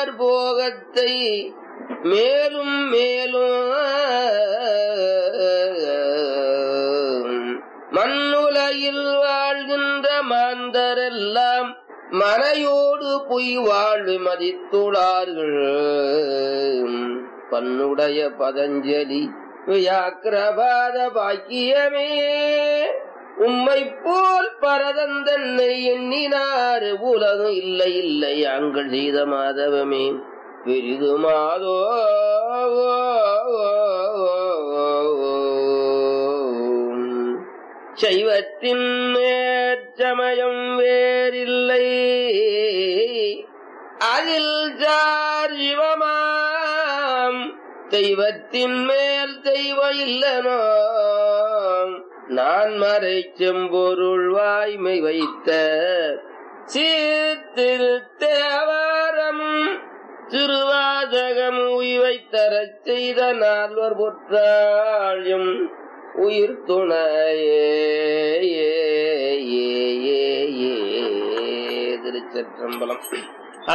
போகத்தை மேலும் மேலும் மண்ணுலையில் வாழ்கின்ற மாந்தரெல்லாம் மனையோடு பொய் வாழ்வு மதித்துளார்கள் பன்னுடைய பதஞ்சலி வியாக்கிரபாத பாக்கியமே உம்மை போல் பரதந்தன்னை எண்ணினார் உலகம் இல்லை இல்லை அங்கள் செய்த மாதவமே பெரிது மாதோ சைவத்தின் மேற்சமயம் வேறில்லை அதில் சார் சிவமாம் தெய்வத்தின் மேல் தெய்வம் இல்லனோ நான் மறை செம்பொருள் வாய்மை வைத்த சீர்திருத்தேவாரம் திருவாதகம் உய்வை தரச் செய்த நால்வர் புற்றாழியும் உயிர் துணையே ஏ ஏ ஏ ஏ திருச்சிற்றம்பலம்